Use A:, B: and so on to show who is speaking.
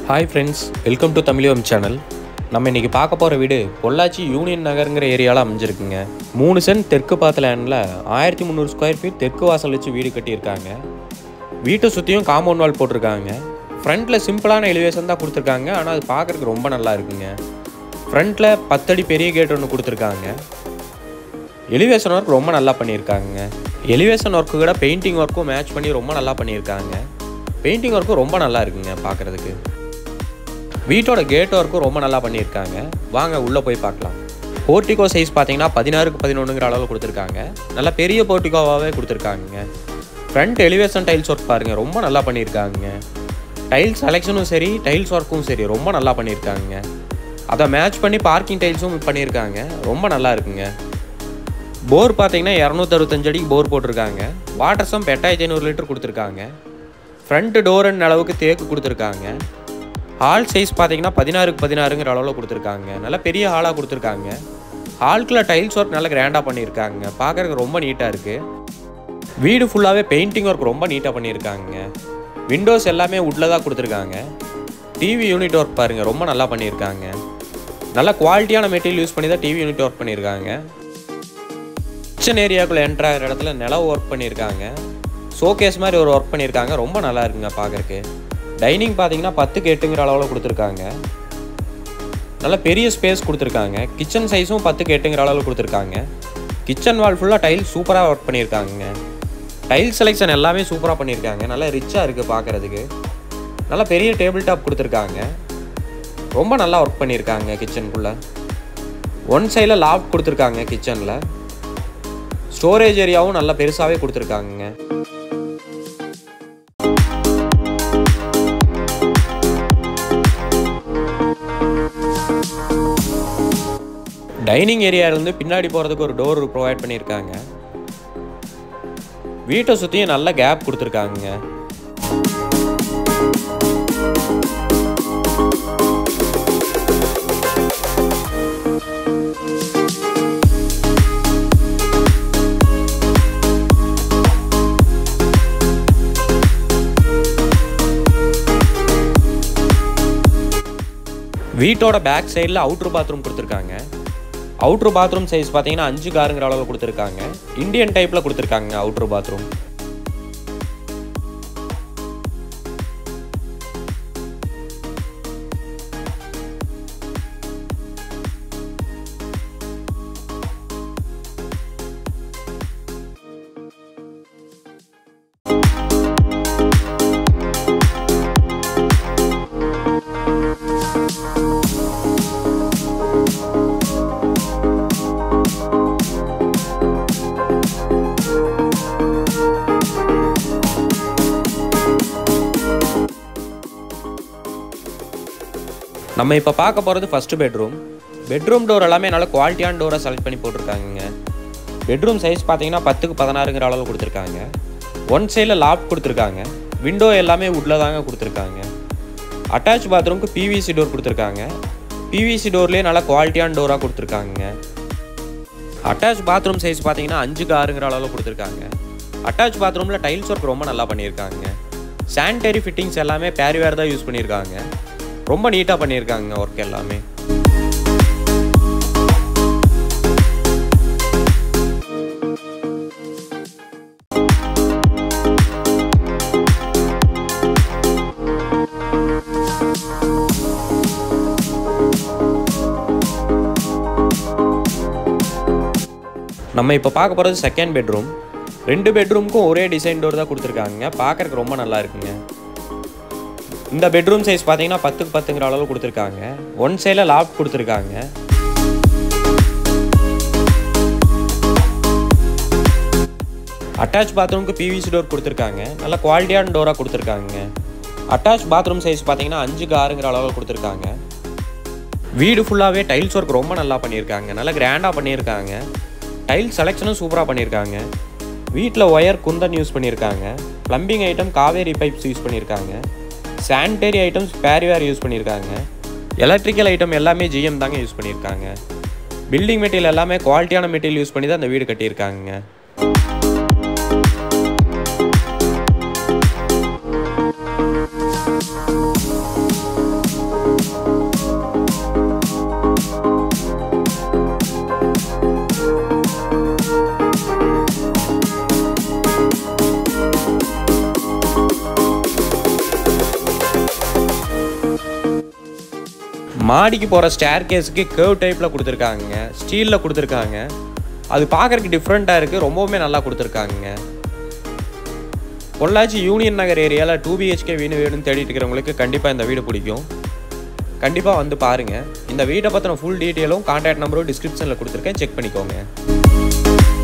A: hi friends welcome to Tamizhiyam channel நம்ம இன்றைக்கி பார்க்க போகிற வீடு பொள்ளாச்சி யூனியன் நகருங்கிற ஏரியாவில் அமைஞ்சிருக்குங்க மூணு சென்ட் தெற்கு பார்த்த லேண்டில் ஆயிரத்தி முந்நூறு ஸ்கொயர் ஃபீட் தெற்கு வாசல் வச்சு வீடு கட்டியிருக்காங்க வீட்டை சுற்றியும் காம்பவுண்ட் வால் போட்டிருக்காங்க ஃப்ரண்ட்டில் சிம்பிளான எலிவேஷன் தான் கொடுத்துருக்காங்க ஆனால் அது பார்க்குறதுக்கு ரொம்ப நல்லா இருக்குங்க ஃப்ரண்ட்டில் பத்தடி பெரிய கேட் ஒன்று கொடுத்துருக்காங்க எலிவேஷன் ஒர்க் ரொம்ப நல்லா பண்ணியிருக்காங்க எலிவேஷன் ஒர்க்கு கூட பெயிண்டிங் ஒர்க்கும் மேட்ச் பண்ணி ரொம்ப நல்லா பண்ணியிருக்காங்க பெயிண்டிங் ஒர்க்கும் ரொம்ப நல்லா இருக்குங்க பார்க்குறதுக்கு வீட்டோட கேட் ஒர்க்கும் ரொம்ப நல்லா பண்ணியிருக்காங்க வாங்க உள்ளே போய் பார்க்கலாம் போர்ட்டிகோ சைஸ் பார்த்தீங்கன்னா பதினாறுக்கு பதினொன்றுங்கிற அளவில் கொடுத்துருக்காங்க நல்லா பெரிய போர்ட்டிகோவாகவே கொடுத்துருக்காங்க ஃப்ரண்ட் எலிவேஷன் டைல்ஸ் ஒர்க் பாருங்கள் ரொம்ப நல்லா பண்ணியிருக்காங்க டைல்ஸ் செலெக்ஷனும் சரி டைல்ஸ் ஒர்க்கும் சரி ரொம்ப நல்லா பண்ணியிருக்காங்க அதை மேட்ச் பண்ணி பார்க்கிங் டைல்ஸும் பண்ணியிருக்காங்க ரொம்ப நல்லா இருக்குங்க போர் பார்த்தீங்கன்னா இரநூத்தறுபத்தஞ்சு அடிக்கு போர் போட்டிருக்காங்க வாட்டர் சம்ப் எட்டாயிரத்தி ஐநூறு லிட்டர் கொடுத்துருக்காங்க ஃப்ரண்ட் டோர்னு அளவுக்கு தேக்கு கொடுத்துருக்காங்க ஹால் சைஸ் பார்த்தீங்கன்னா பதினாறுக்கு பதினாறுங்கிற அளவில் கொடுத்துருக்காங்க நல்லா பெரிய ஹாலாக கொடுத்துருக்காங்க ஹால்குள்ள டைல்ஸ் ஒர்க் நல்லா கிராண்டாக பண்ணியிருக்காங்க பார்க்குறதுக்கு ரொம்ப நீட்டாக இருக்குது வீடு ஃபுல்லாகவே பெயிண்டிங் ஒர்க் ரொம்ப நீட்டாக பண்ணியிருக்காங்க விண்டோஸ் எல்லாமே உட்டில் தான் கொடுத்துருக்காங்க டிவி யூனிட் ஒர்க் பாருங்கள் ரொம்ப நல்லா பண்ணியிருக்காங்க நல்ல குவாலிட்டியான மெட்டீரியல் யூஸ் பண்ணி தான் டிவி யூனிட் ஒர்க் பண்ணியிருக்காங்க கிச்சன் ஏரியாக்குள்ளே என்ட்ரு ஆகிற இடத்துல நிலவு ஒர்க் பண்ணியிருக்காங்க ஷோகேஸ் மாதிரி ஒரு ஒர்க் பண்ணியிருக்காங்க ரொம்ப நல்லா இருக்குங்க பார்க்குறக்கு டைனிங் பார்த்தீங்கன்னா பத்துக்கு எட்டுங்கிற அளவில் கொடுத்துருக்காங்க நல்ல பெரிய ஸ்பேஸ் கொடுத்துருக்காங்க கிச்சன் சைஸும் பத்துக்கு எட்டுங்கிற அளவில் கொடுத்துருக்காங்க கிச்சன் வால் ஃபுல்லாக டைல் சூப்பராக ஒர்க் பண்ணியிருக்காங்க டைல் செலெக்ஷன் எல்லாமே சூப்பராக பண்ணியிருக்காங்க நல்லா ரிச்சாக இருக்குது பார்க்குறதுக்கு நல்ல பெரிய டேபிள் டாப் கொடுத்துருக்காங்க ரொம்ப நல்லா ஒர்க் பண்ணியிருக்காங்க கிச்சனுக்குள்ளே ஒன் சைடில் லாஃப்ட் கொடுத்துருக்காங்க கிச்சனில் ஸ்டோரேஜ் ஏரியாவும் நல்லா பெருசாகவே கொடுத்துருக்காங்க டைனிங் ஏரியாவிலேருந்து பின்னாடி போகிறதுக்கு ஒரு டோர் ப்ரொவைட் பண்ணியிருக்காங்க வீட்டை சுற்றியும் நல்ல கேப் கொடுத்துருக்காங்க வீட்டோட பேக் சைடில் அவுட்ரு பாத்ரூம் கொடுத்துருக்காங்க அவுட்ரு பாத்ரூம் சைஸ் பார்த்தீங்கன்னா அஞ்சு காருங்கிற அளவில் கொடுத்துருக்காங்க இந்தியன் டைப்பில் கொடுத்துருக்காங்க அவுட்ரு பாத்ரூம் நம்ம இப்போ பார்க்க போகிறது ஃபஸ்ட்டு பெட்ரூம் பெட்ரூம் டோர் எல்லாமே நல்ல குவாலிட்டியான டோரை செலக்ட் பண்ணி போட்டிருக்காங்க பெட்ரூம் சைஸ் பார்த்தீங்கன்னா பத்துக்கு பதினாறுங்கிற அளவில் கொடுத்துருக்காங்க ஒன் சைடில் லாஃப்ட் கொடுத்துருக்காங்க விண்டோ எல்லாமே உட்டில் தாங்க கொடுத்துருக்காங்க அட்டாச் பாத்ரூம்க்கு பிவிசி டோர் கொடுத்துருக்காங்க பிவிசி டோர்லேயே நல்ல குவாலிட்டியான டோராக கொடுத்துருக்காங்க அட்டாச் பாத்ரூம் சைஸ் பார்த்தீங்கன்னா அஞ்சுக்கு ஆறுங்கிற அளவில் கொடுத்துருக்காங்க அட்டாச் பாத்ரூமில் டைல்ஸ் ஒர்க் ரொம்ப நல்லா பண்ணியிருக்காங்க சானிடரி ஃபிட்டிங்ஸ் எல்லாமே பேரிவேர் தான் யூஸ் பண்ணியிருக்காங்க ரொம்ப நீட்டாக பண்ணியிருக்காங்க ஒர்க் எல்லாமே நம்ம இப்போ பார்க்க போகிறது செகண்ட் பெட்ரூம் ரெண்டு பெட்ரூமுக்கும் ஒரே டிசைன் டோர் தான் கொடுத்துருக்காங்க பார்க்குறதுக்கு ரொம்ப நல்லா இருக்குங்க இந்த பெட்ரூம் சைஸ் பார்த்தீங்கன்னா பத்துக்கு பத்துங்கிற அளவு கொடுத்துருக்காங்க ஒன் சைடில் லாஃப்ட் கொடுத்துருக்காங்க அட்டாச் பாத்ரூமுக்கு பிவிசி டோர் கொடுத்துருக்காங்க நல்ல குவாலிட்டியான டோராக கொடுத்துருக்காங்க அட்டாச் பாத்ரூம் சைஸ் பார்த்தீங்கன்னா அஞ்சுக்கு ஆறுங்கிற அளவில் கொடுத்துருக்காங்க வீடு ஃபுல்லாகவே டைல்ஸ் ஒர்க் ரொம்ப நல்லா பண்ணியிருக்காங்க நல்லா கிராண்டாக பண்ணியிருக்காங்க டைல்ஸ் செலெக்ஷனும் சூப்பராக பண்ணியிருக்காங்க வீட்டில் ஒயர் குந்தன் யூஸ் பண்ணியிருக்காங்க plumbing item Kaveri pipes use பண்ணியிருக்காங்க சானிடரி ஐட்டம்ஸ் பேரிவேர் யூஸ் பண்ணியிருக்காங்க எலக்ட்ரிக்கல் ஐட்டம் எல்லாமே ஜிஎம் தாங்க யூஸ் பண்ணியிருக்காங்க பில்டிங் மெட்டீரியல் எல்லாமே குவாலிட்டியான மெட்டீரியல் யூஸ் பண்ணி தான் அந்த வீடு கட்டியிருக்காங்க மாடிக்கு போகிற ஸ்டேர் கேஸுக்கு கேர்வ் டைப்பில் கொடுத்துருக்காங்க ஸ்டீலில் கொடுத்துருக்காங்க அது பார்க்குறதுக்கு டிஃப்ரெண்ட்டாக இருக்குது ரொம்பவுமே நல்லா கொடுத்துருக்காங்க பொள்ளாச்சி யூனியன் நகர் ஏரியாவில் டூ பிஹெச்கே வீடு வேணும்னு தேடிட்டு இருக்கிறவங்களுக்கு கண்டிப்பாக இந்த வீடு பிடிக்கும் கண்டிப்பாக வந்து பாருங்கள் இந்த வீட்டை பற்றின ஃபுல் டீட்டெயிலும் கான்டாக்ட் நம்பரும் டிஸ்கிரிப்ஷனில் கொடுத்துருக்கேன் செக் பண்ணிக்கோங்க